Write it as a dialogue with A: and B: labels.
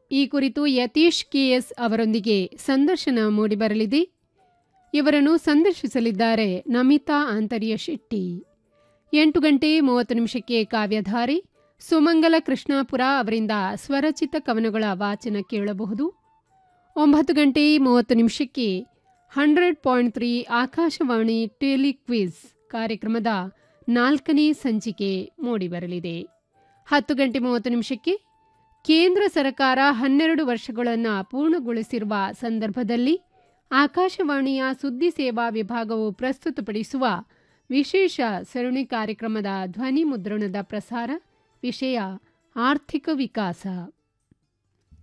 A: ಈ ಕುರಿತು ಯತೀಶ್ ಕೆಎಸ್ ಅವರೊಂದಿಗೆ ಸಂದರ್ಶನ ಮೂಡಿಬರಲಿದೆ ಇವರನ್ನು ಸಂದರ್ಶಿಸಲಿದ್ದಾರೆ ನಮಿತಾ ಆಂತರ್ಯ ಶೆಟ್ಟಿ ಎಂಟು ಗಂಟೆ ಮೂವತ್ತು ನಿಮಿಷಕ್ಕೆ ಕಾವ್ಯಧಾರೆ ಸುಮಂಗಲ ಕೃಷ್ಣಾಪುರ ಅವರಿಂದ ಸ್ವರಚಿತ ಕವನಗಳ ವಾಚನ ಕೇಳಬಹುದು ಒಂಬತ್ತು ಗಂಟೆ ಮೂವತ್ತು ನಿಮಿಷಕ್ಕೆ hundred point three Akashvani telequiz ಕಾರ್ಯಕ್ರಮದ ನಾಲ್ಕನೇ ಸಂಚಿಕೆ ಮೂಡಿಬರಲಿದೆ ಹತ್ತು ಗಂಟೆ ಮೂವತ್ತು ನಿಮಿಷಕ್ಕೆ ಕೇಂದ್ರ ಸರ್ಕಾರ ಹನ್ನೆರಡು ವರ್ಷಗಳನ್ನು ಪೂರ್ಣಗೊಳಿಸಿರುವ ಸಂದರ್ಭದಲ್ಲಿ ಆಕಾಶವಾಣಿಯ ಸುದ್ದಿ ಸೇವಾ ವಿಭಾಗವು ಪ್ರಸ್ತುತಪಡಿಸುವ ವಿಶೇಷ ಸರಣಿ ಕಾರ್ಯಕ್ರಮದ ಧ್ವನಿ ಮುದ್ರಣದ ಪ್ರಸಾರ ವಿಷಯ ಆರ್ಥಿಕ ವಿಕಾಸ